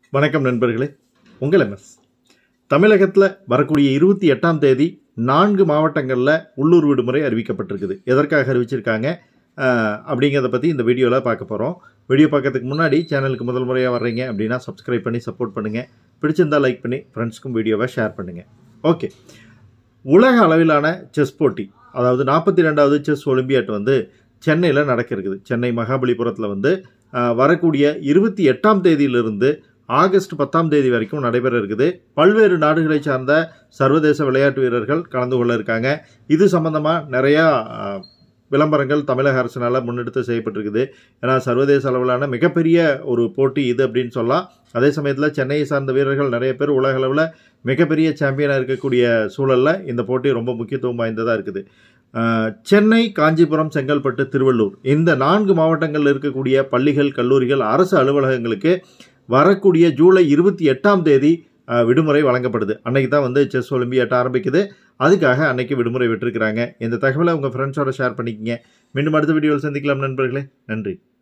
வணக்கம் நண்பர்களே உங்கள் எம்எஸ் தமிழகத்தில் வரக்கூடிய இருபத்தி எட்டாம் தேதி நான்கு மாவட்டங்களில் உள்ளூர் விடுமுறை அறிவிக்கப்பட்டிருக்குது எதற்காக அறிவிச்சிருக்காங்க ஆஹ், அப்படிங்கிறத பற்றி இந்த வீடியோவில் பார்க்க போகிறோம் வீடியோ பார்க்கறதுக்கு முன்னாடி சேனலுக்கு முதல் முறையாக வர்றீங்க அப்படின்னா சப்ஸ்கிரைப் பண்ணி சப்போர்ட் பண்ணுங்கள் பிடிச்சிருந்தா லைக் பண்ணி ஃப்ரெண்ட்ஸ்க்கும் வீடியோவை ஷேர் பண்ணுங்கள் ஓகே உலக அளவிலான செஸ் போட்டி அதாவது நாற்பத்தி ரெண்டாவது செஸ் ஒலிம்பியாட் வந்து சென்னையில் நடக்க இருக்குது சென்னை மகாபலிபுரத்தில் வந்து ஆஹ், வரக்கூடிய இருபத்தி எட்டாம் தேதியிலிருந்து ஆகஸ்ட் பத்தாம் தேதி வரைக்கும் நடைபெற இருக்குது பல்வேறு நாடுகளை சார்ந்த சர்வதேச விளையாட்டு வீரர்கள் கலந்து கொள்ள இருக்காங்க இது சம்பந்தமாக நிறையா ஆஹ், விளம்பரங்கள் தமிழக அரசினால் முன்னெடுத்து செய்யப்பட்டிருக்குது ஏன்னா சர்வதேச அளவிலான மிகப்பெரிய ஒரு போட்டி இது அப்படின்னு சொல்லலாம் அதே சமயத்தில் சென்னையை சார்ந்த வீரர்கள் நிறைய பேர் உலக அளவில் மிகப்பெரிய சாம்பியனாக இருக்கக்கூடிய சூழலில் இந்த போட்டி ரொம்ப முக்கியத்துவம் வாய்ந்ததாக இருக்குது ஆஹ், சென்னை காஞ்சிபுரம் செங்கல்பட்டு திருவள்ளூர் இந்த நான்கு மாவட்டங்களில் இருக்கக்கூடிய பள்ளிகள் கல்லூரிகள் அரசு அலுவலகங்களுக்கு வரக்கூடிய ஜூலை இருபத்தி எட்டாம் தேதி ஆஹ், விடுமுறை வழங்கப்படுது அன்னைக்கு தான் வந்து செஸ் ஒலிம்பியாட் ஆரம்பிக்குது அதுக்காக அன்னைக்கு விடுமுறை விட்டுருக்குறாங்க இந்த தகவலை உங்கள் ஃப்ரெண்ட்ஸோட ஷேர் பண்ணிக்கங்க மீண்டும் அடுத்த வீடியோவில் சந்திக்கலாம் நண்பர்களே நன்றி